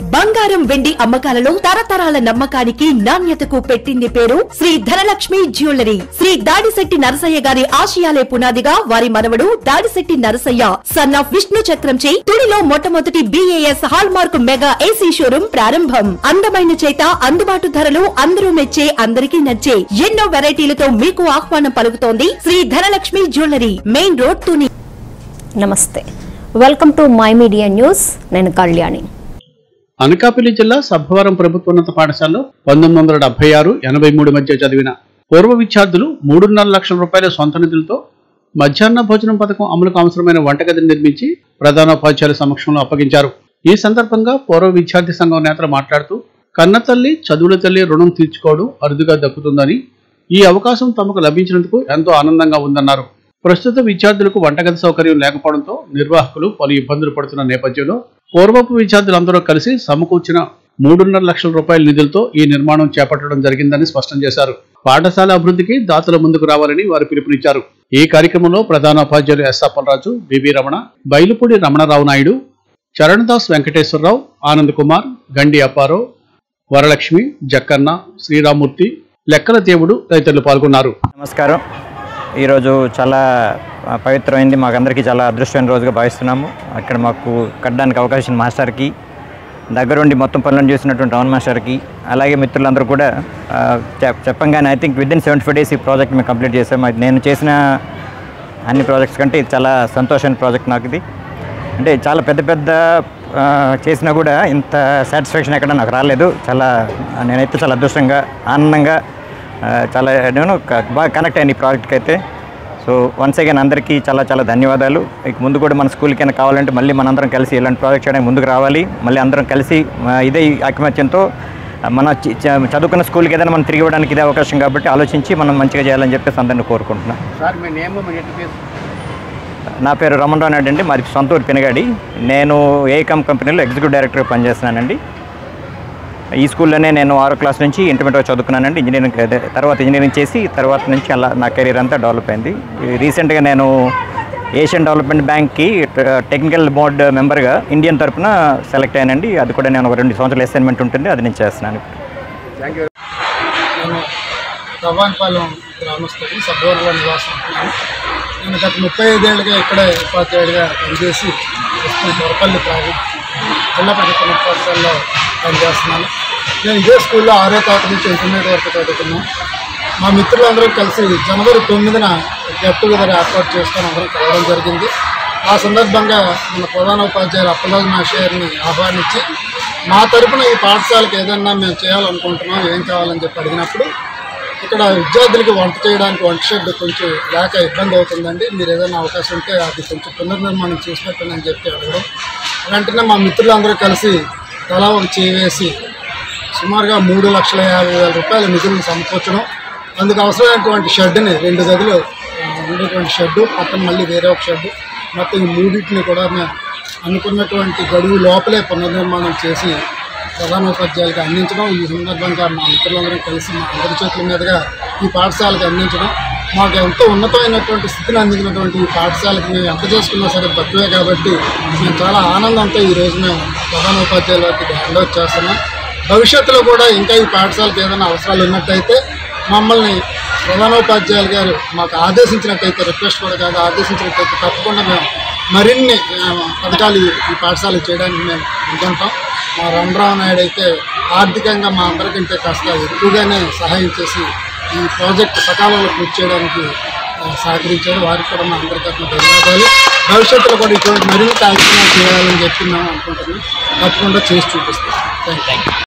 బంగారం వెండి అమ్మకాలలో తరతరాల నమ్మకానికి నాణ్యతకు పెట్టింది పేరు శ్రీ ధనలక్ష్మి జ్యువెలరీ శ్రీ దాడిశెట్టి నరసయ్య గారి ఆశయాలే పునాదిగా వారి మనవడు దాడిశెట్టి నరసయ్య సన్ ఆఫ్ విష్ణు చక్రంచే తుడిలో మొట్టమొదటి BIS hallmark mega AC showroom ప్రారంభం అందమైన చేత అందుబాటు ధరలు అందరూ మెచ్చే అందరికీ నచ్చే ఎన్నో వెరైటీలతో మీకు ఆహ్వానం పలుకుతోంది Sri Dhanalakshmi jewellery main road Tuni నమస్తే welcome to my media news నేను కళ్యాణి అనకాపల్లి జిల్లా సబ్బవరం ప్రభుత్వోన్నత పాఠశాలలో పంతొమ్మిది వందల డెబ్బై ఆరు ఎనభై మూడు మధ్య చదివిన పూర్వ విద్యార్థులు మూడున్నర లక్షల రూపాయల సొంత నిధులతో మధ్యాహ్న భోజనం పథకం అమలుకు అవసరమైన వంటగదిని నిర్మించి ప్రధానోపాధ్యాయుల సమక్షంలో అప్పగించారు ఈ సందర్భంగా పూర్వ విద్యార్థి సంఘం నేతలు మాట్లాడుతూ కన్నతల్లి చదువుల తల్లి రుణం తీర్చుకోవడం అరుదుగా దక్కుతుందని ఈ అవకాశం తమకు లభించినందుకు ఎంతో ఆనందంగా ఉందన్నారు ప్రస్తుత విద్యార్థులకు వంటగది సౌకర్యం లేకపోవడంతో నిర్వాహకులు పలు ఇబ్బందులు పడుతున్న నేపథ్యంలో పూర్వపు విద్యార్థులందరూ కలిసి సమకూర్చిన మూడున్నర లక్షల రూపాయల నిధులతో ఈ నిర్మాణం చేపట్టడం జరిగిందని స్పష్టం చేశారు పాఠశాల అభివృద్ధికి దాతల ముందుకు రావాలని వారు పిలుపునిచ్చారు ఈ కార్యక్రమంలో ప్రధానోపాధ్యాయులు ఎస్ అప్పలరాజు బిబి రమణ బైలుపూడి రమణరావు నాయుడు చరణదాస్ వెంకటేశ్వరరావు ఆనంద్ కుమార్ గండి అప్పారావు వరలక్ష్మి జక్కన్న శ్రీరామూర్తి లెక్కల దేవుడు తదితరులు పాల్గొన్నారు నమస్కారం ఈరోజు చాలా ఆ, పవిత్రమైంది మాకందరికీ చాలా అదృష్టమైన రోజుగా భావిస్తున్నాము అక్కడ మాకు కట్టడానికి అవకాశం మాస్టర్కి దగ్గరుండి మొత్తం పనులను చేసినటువంటి రమణ మాస్టర్కి అలాగే మిత్రులందరూ కూడా ఆ, చెప్- చెప్పంగానే I think with in seventy five days ఈ ప్రాజెక్ట్ మేము కంప్లీట్ చేసాము అది నేను చేసిన అన్ని ప్రాజెక్ట్స్ కంటే ఇది చాలా సంతోషమైన ప్రాజెక్ట్ నాకు ఇది అంటే చాలా పెద్ద పెద్ద ఆ, చేసినా కూడా ఇంత సాటిస్ఫాక్షన్ ఎక్కడ నాకు రాలేదు చాలా నేనైతే చాలా అదృష్టంగా ఆనందంగా ఆ, చాలా నేను క- బాగా కనెక్ట్ అయ్యాను ఈ ప్రాజెక్ట్కి అయితే సో వన్స్ అగైన్ అందరికీ చాలా చాలా ధన్యవాదాలు ఇక ముందు కూడా మన స్కూల్కి అయినా కావాలంటే మళ్ళీ మనందరం కలిసి ఇలాంటి ప్రాజెక్ట్ చేయడానికి ముందుకు రావాలి మళ్ళీ అందరం కలిసి ఆ, ఇదే ఈ ఐకమత్యంతో ఆ, మన చి- చ- చదువుకున్న స్కూల్కి ఏదైనా మనం తిరిగి ఇవ్వడానికి ఇదే అవకాశం కాబట్టి ఆలోచించి మనం మంచిగా చేయాలని చెప్పేసి అందరిని కోరుకుంటున్నాను సార్ మీ నేమ్ మీ నా పేరు రమణరావు నాయుడు అండి మాది సొంత ఊరు పినగాడి నేను ఏకమ్ కంపెనీలో ఎగ్జిక్యూటివ్ డైరెక్టర్గా పనిచేస్తున్నానండి ఈ స్కూల్లోనే నేను ఆరో క్లాస్ నుంచి ఇంటర్మీడియట్ చదువుకున్నానండి ఇంజనీరింగ్ అదే తర్వాత ఇంజనీరింగ్ చేసి తర్వాత నుంచి అలా నా కెరీర్ అంతా డెవలప్ అయింది ఈ రీసెంట్గా నేను ఏషియన్ డెవలప్మెంట్ బ్యాంక్కి టెక్నికల్ బోర్డ్ మెంబర్గా ఇండియన్ తరపున సెలెక్ట్ అయ్యానండి అది కూడా నేను ఒక రెండు సంవత్సరాల అసైన్మెంట్ ఉంటుంది అది నేను చేస్తున్నాను ఇప్పుడు నేను రవాన్పాలెం గ్రామస్తుడిని సబ్బవరంలో నివాసం ఉంటున్నాను నేను గత ముప్పై ఐదేళ్ళుగా ఇక్కడే ఉపాధ్యాయుడిగా పనిచేసి ప్రస్తుతం దొరపల్లి ప్రాజెక్ట్ జిల్లా పరిషత్ ఉన్నత పాఠశాలలో పనిచేస్తున్నాను నేను ఇదే స్కూల్లో ఆరో తరగతి నుంచి ఇంటర్మీడియట్ వరకు చదువుకున్నాను మా మిత్రులందరూ కలిసి జనవరి తొమ్మిదిన గెట్ టుగెదర్ ఏర్పాటు చేసుకొని అందరం కలవడం జరిగింది ఆ సందర్భంగా మన ప్రధాన ఉపాధ్యాయులు అప్పలరాజు మాస్టర్ని ఆహ్వానించి మా తరపున ఈ పాఠశాలకు ఏదన్నా మేము చేయాలనుకుంటున్నాం ఏం కావాలని చెప్పి అడిగినప్పుడు ఇక్కడ విద్యార్థులకి వంట చేయడానికి వంట షెడ్ కొంచెం లేక ఇబ్బంది అవుతుందండి మీరు ఏదైనా అవకాశం ఉంటే అది కొంచెం పునర్నిర్మాణం చేసినట్టని చెప్పి అడగడం వెంటనే మా మిత్రులందరూ కలిసి తలా ఒక చేయి వేసి సుమారుగా మూడు లక్షల యాభై వేల రూపాయల నిధులను సమకూర్చడం అందుకు అవసరమైనటువంటి షెడ్ని రెండు గదులు ఆ, ఉండేటువంటి షెడ్డు పక్కన మళ్ళీ వేరే ఒక షెడ్డు మొత్తం ఈ మూడింటిని కూడా మేము అనుకున్నటువంటి గడువు లోపలే పునర్నిర్మాణం చేసి ప్రధానోపాధ్యాయులకు అందించడం ఈ సందర్భంగా మా మిత్రులందరం కలిసి మా అందరి చేతుల మీదుగా ఈ పాఠశాలకు అందించడం మాకు ఎంతో ఉన్నతమైనటువంటి స్థితిని అందించినటువంటి ఈ పాఠశాలకు మేము ఎంత చేసుకున్నా సరే తక్కువే కాబట్టి మేము చాలా ఆనందంతో ఈ రోజు మేము ప్రధానోపాధ్యాయుల వారికి హ్యాండ్ ఓవర్ చేస్తున్నాం భవిష్యత్తులో కూడా ఇంకా ఈ పాఠశాలకు ఏదైనా అవసరాలు ఉన్నట్టయితే మమ్మల్ని ప్రధానోపాధ్యాయులు గారు మాకు ఆదేశించినట్టయితే రిక్వెస్ట్ కూడా కాదు ఆదేశించినట్టయితే తప్పకుండా మేము మరిన్ని ఆ, పథకాలు ఈ- ఈ పాఠశాలకు చేయడానికి మేము ముందుంటాం మా రంగరావు నాయుడు అయితే ఆర్థికంగా మా అందరికంటే కాస్త ఎక్కువగానే సహాయం చేసి ఈ ప్రాజెక్ట్ సకాలంలో పూర్తి చేయడానికి ఆ, సహకరించారు వారికి కూడా మా అందరి తరఫున ధన్యవాదాలు భవిష్యత్తులో కూడా ఇటువంటి మరింత కార్యక్రమాలు చేయాలని చెప్పి మేము అనుకుంటున్నాం తప్పకుండా చేసి చూపిస్తాం థ్యాంక్ యూ